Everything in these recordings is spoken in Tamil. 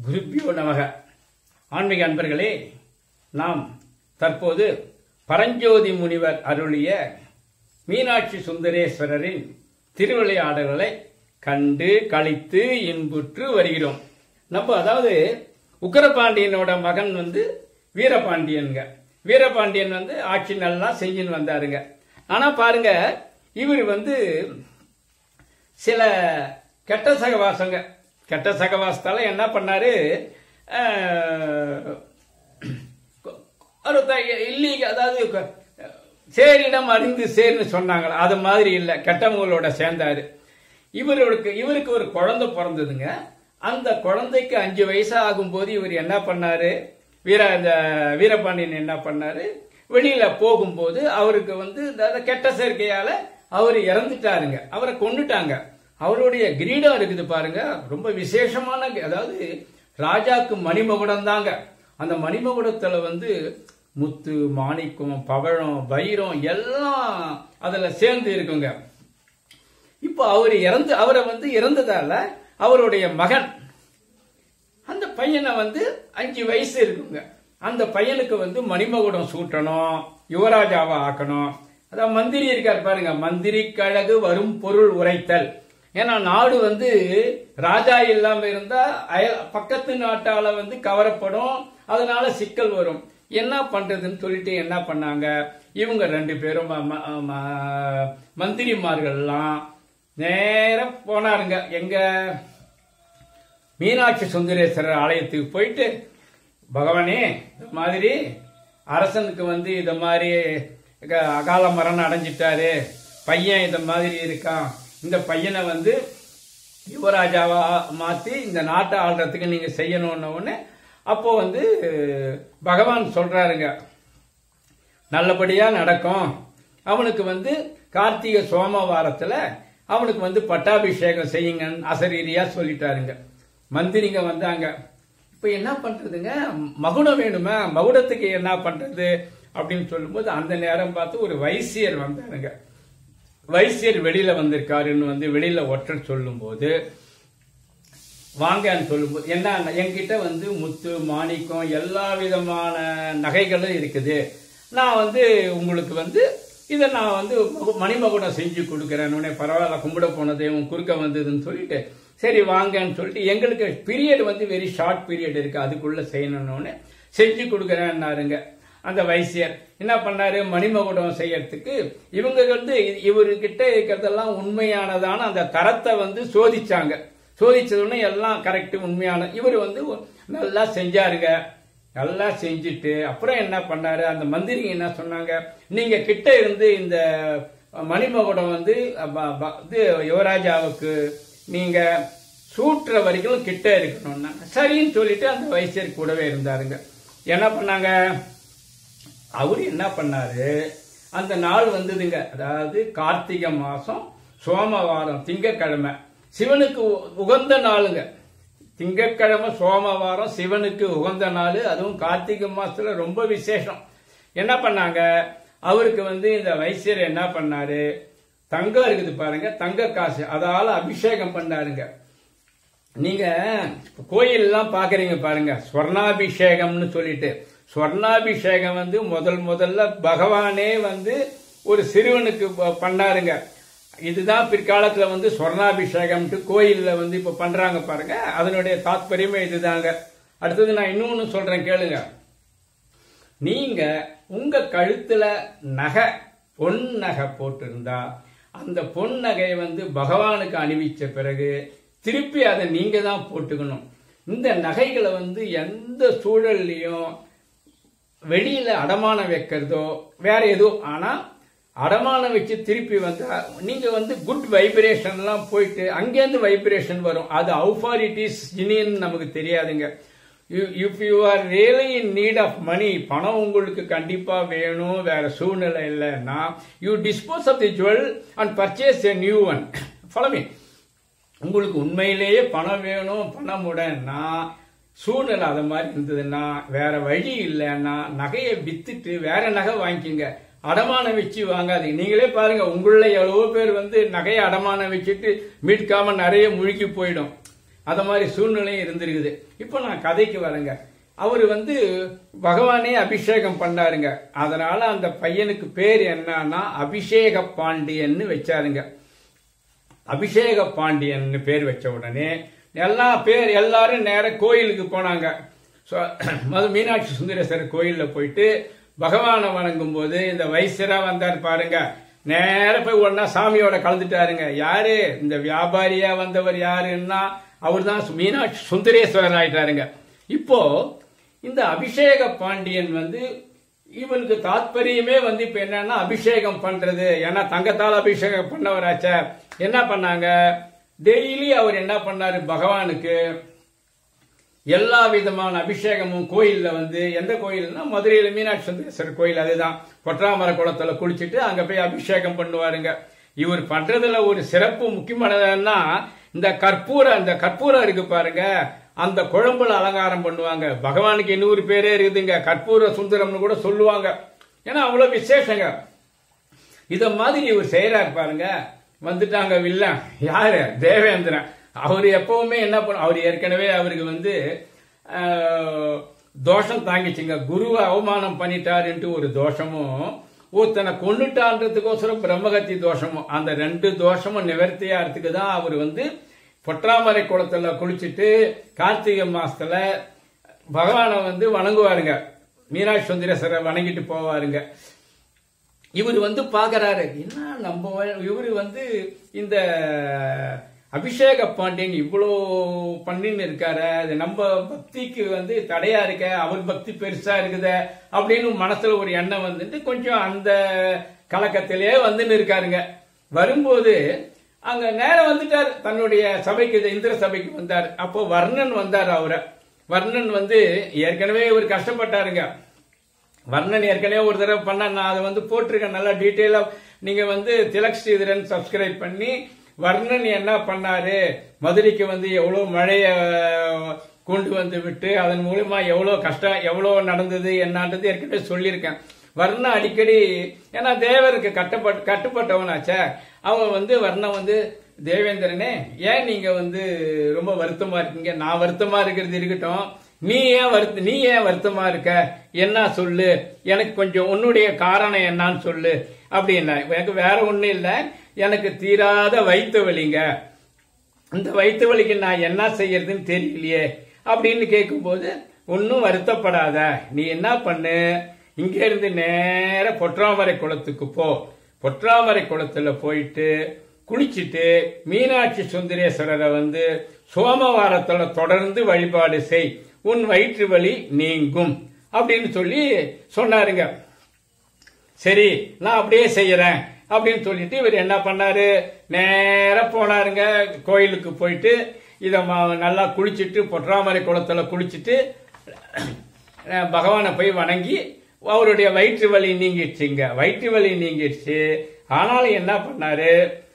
குருப்பியோ நமக ஆன்மீக அன்பர்களே நாம் தற்போது பரஞ்சோதி முனிவர் அருளிய மீனாட்சி சுந்தரேஸ்வரரின் திருவிளையாடல்களை கண்டு கழித்து இன்புற்று வருகிறோம் நம்ம அதாவது உக்கரபாண்டியனோட மகன் வந்து வீரபாண்டியனுங்க வீரபாண்டியன் வந்து ஆட்சி நல்லா செஞ்சுன்னு வந்தாருங்க ஆனா பாருங்க இவர் வந்து சில கெட்ட சகவாசங்க கெட்ட சகவாசத்தால என்ன பண்ணாரு இல்லீக அதாவது க- சேரிடம் அறிந்து சேர்னு சொன்னாங்களா அது மாதிரி இல்லை கெட்டவங்களோட சேர்ந்தாரு இவருக்கு இவருக்கு ஒரு குழந்தை பிறந்ததுங்க அந்த குழந்தைக்கு அஞ்சு வயசு ஆகும்போது இவர் என்ன பண்ணாரு வீர இந்த வீரபாண்டியன் என்ன பண்ணாரு வெளியில போகும்போது அவருக்கு வந்து இந்த அந்த கெட்ட சேர்க்கையால அவர் இறந்துட்டாருங்க அவரை கொண்டுட்டாங்க அவருடைய கிரீடம் இருக்குது பாருங்க ரொம்ப விசேஷமான கி- அதாவது ராஜாக்கு மணிமகுடம் தாங்க அந்த மணிமகுடத்துல வந்து முத்து மாணிக்கம் பவழம் வைரம் எல்லாம் அதுல சேர்ந்து இருக்குங்க இப்போ அவர் இறந்து அவரை வந்து இறந்ததால அவருடைய மகன் அந்த பையனை வந்து அஞ்சு வயசு இருக்குங்க அந்த பையனுக்கு வந்து மணிமகுடம் சூட்டணும் யுவராஜாவா ஆக்கணும் அதான் மந்திரி இருக்கார் பாருங்க மந்திரி கழகு வரும் பொருள் உரைத்தல் ஏன்னா நாடு வந்து ராஜா இல்லாம இருந்தா அய பக்கத்து நாட்டால வந்து கவரப்படும் அதனால சிக்கல் வரும் என்ன பண்றதுன்னு சொல்லிட்டு என்ன பண்ணாங்க இவங்க ரெண்டு பேரும் ம- ம- ம- மந்திரிமார்கள்லாம் நேரம் போனாருங்க எங்க மீனாட்சி சுந்தரேஸ்வரர் ஆலயத்துக்கு போயிட்டு பகவானே இந்த மாதிரி அரசனுக்கு வந்து இந்த மாதிரி க- அகால மரணம் அடைஞ்சிட்டாரு பையன் இந்த மாதிரி இருக்கான் இந்த பையனை வந்து யுவராஜாவா மாத்தி இந்த நாட்டை ஆள்றதுக்கு நீங்க செய்யணும்னு உடனே அப்போ வந்து பகவான் சொல்றாருங்க நல்லபடியா நடக்கும் அவனுக்கு வந்து கார்த்திகை சோமவாரத்துல அவனுக்கு வந்து பட்டாபிஷேகம் செய்யுங்கன்னு அசரீரியா சொல்லிட்டாருங்க மந்திரிங்க வந்தாங்க இப்ப என்ன பண்றதுங்க மகுடம் வேணுமா மகுடத்துக்கு என்ன பண்றது அப்படின்னு சொல்லும்போது அந்த நேரம் பார்த்து ஒரு வைசியர் வந்தாருங்க வைசியர் வெளியில வந்திருக்காருன்னு வந்து வெளியில ஒற்றர் சொல்லும்போது வாங்கன்னு சொல்லும்போது என்ன என்கிட்ட வந்து முத்து மாணிக்கம் எல்லா விதமான நகைகளும் இருக்குது நான் வந்து உங்களுக்கு வந்து இதை நான் வந்து மகு- மணிமகுடம் செஞ்சு கொடுக்குறேன் உடனே பரவாயில்ல கும்பிட போனதே உன் குறுக்க வந்ததுன்னு சொல்லிட்டு சரி வாங்கன்னு சொல்லிட்டு எங்களுக்கு பீரியட் வந்து வெரி ஷார்ட் பீரியட் இருக்கு அதுக்குள்ள செய்யணும்னு செஞ்சு கொடுக்குறேன்னாருங்க அந்த வைசியர் என்ன பண்ணாரு மணிமகுடம் செய்யறதுக்கு இவங்க வந்து இ- இவர்கிட்ட இருக்கிறதெல்லாம் உண்மையானதான அந்த தரத்தை வந்து சோதிச்சாங்க சோதிச்சதுன்னு எல்லாம் கரெக்ட் உண்மையான இவர் வந்து நல்லா செஞ்சாருங்க நல்லா செஞ்சுட்டு அப்புறம் என்ன பண்ணாரு அந்த மந்திரி என்ன சொன்னாங்க நீங்க கிட்ட இருந்து இந்த மணிமகுடம் வந்து ப- ப- இது யுவராஜாவுக்கு நீங்க சூட்டுற வரைக்கும் கிட்ட இருக்கணும்னா சரின்னு சொல்லிட்டு அந்த வைசியர் கூடவே இருந்தாருங்க என்ன பண்ணாங்க அவரு என்ன பண்ணாரு அந்த நாள் வந்ததுங்க அதாவது கார்த்திகை மாசம் சோமவாரம் திங்கக்கிழமை சிவனுக்கு உ- உகந்த நாளுங்க திங்கட்கிழமை சோமவாரம் சிவனுக்கு உகந்த நாள் அதுவும் கார்த்திகை மாசத்துல ரொம்ப விசேஷம் என்ன பண்ணாங்க அவருக்கு வந்து இந்த வைசியர் என்ன பண்ணாரு தங்கம் இருக்குது பாருங்க தங்க காசு அதால அபிஷேகம் பண்ணாருங்க நீங்க கோயில் எல்லாம் பாக்குறீங்க பாருங்க ஸ்வர்ணாபிஷேகம்னு சொல்லிட்டு ஸ்வர்ணாபிஷேகம் வந்து முதல் முதல்ல பகவானே வந்து ஒரு சிறுவனுக்கு ப- பண்ணாருங்க இதுதான் பிற்காலத்துல வந்து ஸ்வர்ணாபிஷேகம்ட்டு கோயில்ல வந்து இப்ப பண்றாங்க பாருங்க அதனுடைய தாத்பரியமே இதுதாங்க அடுத்தது நான் இன்னொன்னு சொல்றேன் கேளுங்க நீங்க உங்க கழுத்துல நகை பொன் நகை போட்டிருந்தா அந்த பொன் நகையை வந்து பகவானுக்கு அணிவிச்ச பிறகு திருப்பி அதை நீங்க தான் போட்டுக்கணும் இந்த நகைகளை வந்து எந்த சூழல்லையும் வெளியில அடமானம் வைக்கிறதோ வேற எதுவும் ஆனா அடமானம் வச்சு திருப்பி வந்தா நீங்க வந்து குட் வைப்ரேஷன்லாம் போயிட்டு அங்கேருந்து வைப்ரேஷன் வரும் அது how far it is genuine நமக்கு தெரியாதுங்க if you are really in need of money பணம் உங்களுக்கு கண்டிப்பா வேணும் வேற சூழ்நிலை இல்லைன்னா you dispose of the jewel and purchase a new one follow உங்களுக்கு உண்மையிலேயே பணம் வேணும் பணம் உடனா சூழ்நிலை அது மாதிரி இருந்ததுன்னா வேற வழி இல்லைன்னா நகையை வித்துட்டு வேற நகை வாங்கிக்கோங்க அடமானம் வச்சு வாங்காதீங்க நீங்களே பாருங்க உங்கள எவ்வளவோ பேர் வந்து நகையை அடமானம் வச்சுட்டு மீட்காம நிறைய முழுகி போயிடும் அத மாதிரி சூழ்நிலையும் இருந்திருக்குது இப்போ நான் கதைக்கு வரேங்க அவர் வந்து பகவானே அபிஷேகம் பண்ணாருங்க அதனால அந்த பையனுக்கு பேர் என்னன்னா அபிஷேக பாண்டியன்னு வச்சாருங்க அபிஷேக பாண்டியன் பேர் வச்ச உடனே எல்லா பேர் எல்லாரும் நேர கோயிலுக்கு போனாங்க ஸோ மது மீனாட்சி சுந்தரேஸ்வரர் கோயிலில் போயிட்டு பகவானை வணங்கும் போது இந்த வைசியரா வந்தார் பாருங்க நேர போய் உடனே சாமியோட கலந்துட்டாருங்க யாரு இந்த வியாபாரியா வந்தவர் யாருன்னா அவர் தான் மீனாட்சி சுந்தரேஸ்வரர் ஆயிட்டாருங்க இப்போ இந்த அபிஷேக பாண்டியன் வந்து இவனுக்கு தாத்பரியமே வந்து இப்ப என்னன்னா அபிஷேகம் பண்றது ஏன்னா தங்கத்தால் அபிஷேகம் பண்ணவராச்ச என்ன பண்ணாங்க டெய்லி அவர் என்ன பண்ணாரு பகவானுக்கு எல்லா விதமான அபிஷேகமும் கோயில்ல வந்து எந்த கோயில்னா மதுரையில மீனாட்சி சுந்தரேஸ்வரர் கோயில் அதுதான் பொற்றாமர குளத்துல குளிச்சுட்டு அங்க போய் அபிஷேகம் பண்ணுவாருங்க இவர் பண்றதுல ஒரு சிறப்பு முக்கியமானதுன்னா இந்த கற்பூரம் அந்த கற்பூரம் இருக்கு பாருங்க அந்த குழம்புல அலங்காரம் பண்ணுவாங்க பகவானுக்கு இன்னொரு பேரே இருக்குதுங்க கற்பூர சுந்தரம்னு கூட சொல்லுவாங்க ஏன்னா அவ்வளவு விசேஷங்க இத மாதிரி இவர் செய்யறாரு பாருங்க வந்துட்டாங்க வில்லன் யாரு தேவேந்திரன் அவர் எப்பவுமே என்ன பண்ண அவர் ஏற்கனவே அவருக்கு வந்து ஆஹ், தோஷம் தாங்கிச்சுங்க குருவை அவமானம் பண்ணிட்டாருன்ட்டு ஒரு தோஷமும் ஒருத்தனை கொண்டுட்டான்றதுக்கோசரம் பிரம்மகத்தி தோஷமும் அந்த ரெண்டு தோஷமும் நிவர்த்தியாகிறதுக்கு தான் அவர் வந்து பொற்றாமரை குளத்துல குளிச்சுட்டு கார்த்திகை மாசத்துல பகவானை வந்து வணங்குவாருங்க மீனாட்சி சுந்தரேஸ்வரரை வணங்கிட்டு போவாருங்க இவர் வந்து பாக்குறாரு என்ன நம்ம இவர் வந்து இந்த அபிஷேக பாண்டியன் இவ்வளோ பண்ணின்னு இருக்காரு அது நம்ம பக்திக்கு வந்து தடையா இருக்க அவர் பக்தி பெருசா இருக்குதே அப்படின்னு மனசுல ஒரு எண்ணம் வந்துட்டு கொஞ்சம் அந்த கலக்கத்திலே வந்துன்னு இருக்காருங்க வரும்போது அங்க நேரம் வந்துட்டார் தன்னுடைய சபைக்கு இந்த இந்திர சபைக்கு வந்தார் அப்போ வர்ணன் வந்தார் அவரை வர்ணன் வந்து ஏற்கனவே இவர் கஷ்டப்பட்டாருங்க வர்ணன் ஏற்கனவே ஒரு தடவை பண்ண நான் அதை வந்து போட்டிருக்கேன் நல்லா டீட்டெயிலா நீங்க வந்து திலக் ஸ்ரீதரன் சப்ஸ்கிரைப் பண்ணி வர்ணன் என்ன பண்ணாரு மதுரைக்கு வந்து எவ்வளவு மழைய கொண்டு வந்து விட்டு அதன் மூலமா எவ்வளவு கஷ்டம் எவ்வளவு நடந்தது என்னன்றது ஏற்கனவே சொல்லியிருக்கேன் வர்ணன் அடிக்கடி ஏன்னா தேவருக்கு கட்டப்பட்டு கட்டுப்பட்டவனாச்சே அவன் வந்து வர்ணன் வந்து தேவேந்திரனே ஏன் நீங்க வந்து ரொம்ப வருத்தமா இருக்கீங்க நான் வருத்தமா இருக்கிறது இருக்கட்டும் நீ ஏன் வருத்த நீ ஏன் வருத்தமா இருக்க என்ன சொல்லு எனக்கு கொஞ்சம் உன்னுடைய காரணம் என்னன்னு சொல்லு அப்படின்னா எனக்கு வேற ஒண்ணும் இல்ல எனக்கு தீராத வயிற்று வலிங்க இந்த வயிற்று வலிக்கு நான் என்ன செய்யறதுன்னு தெரியலையே அப்படின்னு கேட்கும்போது ஒன்றும் வருத்தப்படாத நீ என்ன பண்ணு இங்க இருந்து நேர பொற்றாமரை குளத்துக்கு போ பொற்றாமரை குளத்துல போயிட்டு குளிச்சிட்டு மீனாட்சி சுந்தரேஸ்வரரை வந்து சோமவாரத்துல தொடர்ந்து வழிபாடு செய் உன் வயிற்று வலி நீங்கும் அப்படின்னு சொல்லி சொன்னாருங்க சரி நான் அப்படியே செய்யறேன் அப்படின்னு சொல்லிட்டு இவர் என்ன பண்ணாரு நேரா போனாருங்க கோயிலுக்கு போயிட்டு இத ம- நல்லா குளிச்சிட்டு பொற்றாமரை குளத்துல குளிச்சிட்டு அஹ், பகவானை போய் வணங்கி அவருடைய வயிற்று வலி நீங்கிடுச்சுங்க வயிற்று வலி நீங்கிடுச்சு ஆனாலும் என்ன பண்ணாரு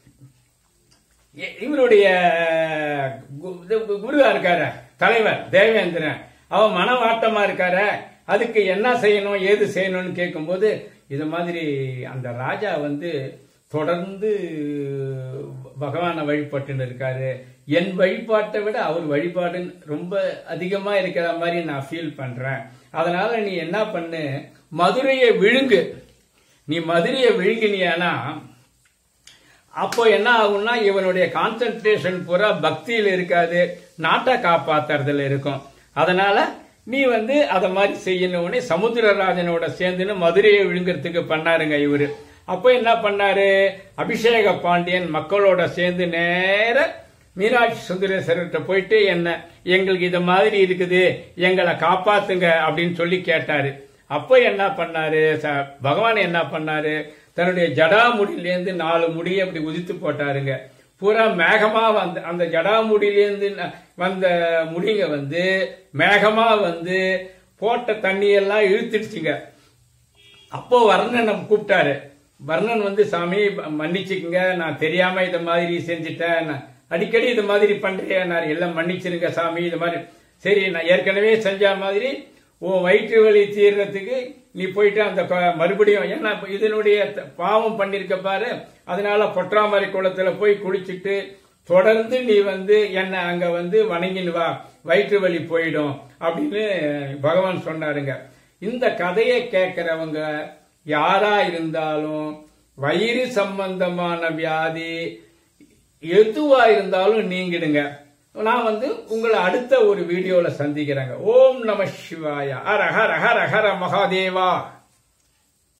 இ- இவருடைய கு- இது குருவா இருக்காரு தலைவர் தேவேந்திரன் அவன் மனவாட்டமா இருக்காரு அதுக்கு என்ன செய்யணும் ஏது செய்யணும்னு கேட்கும்போது இது மாதிரி அந்த ராஜா வந்து தொடர்ந்து பகவானை வழிபட்டுன்னு இருக்காரு என் வழிபாட்டை விட அவர் வழிபாடு ரொம்ப அதிகமா இருக்கிற மாதிரி நான் ஃபீல் பண்றேன் அதனால நீ என்ன பண்ணு மதுரையை விழுங்கு நீ மதுரையை விழுங்கினியானா அப்போ என்ன ஆகும்னா இவனுடைய கான்சென்ட்ரேஷன் பூரா பக்தியில் இருக்காது நாட்டை காப்பாத்துறதுல இருக்கும் அதனால நீ வந்து அத மாதிரி செய்யணும்னு சமுத்திரராஜனோட சேர்ந்துன்னு மதுரையை விழுங்குறதுக்கு பண்ணாருங்க இவரு அப்போ என்ன பண்ணாரு அபிஷேக பாண்டியன் மக்களோட சேர்ந்து நேர மீனாட்சி சுந்தரேஸ்வரர்கிட்ட போயிட்டு என்ன எங்களுக்கு இது மாதிரி இருக்குது எங்களை காப்பாத்துங்க அப்படின்னு சொல்லி கேட்டாரு அப்போ என்ன பண்ணாரு ச- பகவான் என்ன பண்ணாரு தன்னுடைய ஜடாமுடியிலேருந்து நாலு முடியை அப்படி உதித்து போட்டாருங்க பூரா மேகமா வந்த அந்த ஜடாமுடியிலேருந்து ந- வந்த முடிங்க வந்து மேகமா வந்து போட்ட தண்ணியெல்லாம் இழுத்துடுச்சுங்க அப்போ வர்ணனை கூப்பிட்டாரு வர்ணன் வந்து சாமி மன்னிச்சுக்குங்க நான் தெரியாம இத மாதிரி செஞ்சுட்டேன் நான் அடிக்கடி இது மாதிரி பண்றேன் நான் எல்லாம் மன்னிச்சிருங்க சாமி இது மாதிரி சரி நான் ஏற்கனவே செஞ்ச மாதிரி உன் வயிற்று வலி தீர்றதுக்கு நீ போயிட்டு அந்த க- மறுபடியும் ஏன்னா இப்ப இதனுடைய த- பாவம் பண்ணிருக்க பாரு அதனால பொற்றாமரை குளத்துல போய் குளிச்சுட்டு தொடர்ந்து நீ வந்து என்ன அங்க வந்து வணங்கின்னு வா வயிற்று வலி போயிடும் அப்படின்னு பகவான் சொன்னாருங்க இந்த கதையை கேட்கிறவங்க யாரா இருந்தாலும் வயிறு சம்பந்தமான வியாதி எதுவா இருந்தாலும் நீங்கிடுங்க நான் வந்து உங்களை அடுத்த ஒரு வீடியோல சந்திக்கிறேங்க ஓம் நம சிவாய ஹர ஹர ஹர ஹர மகாதேவா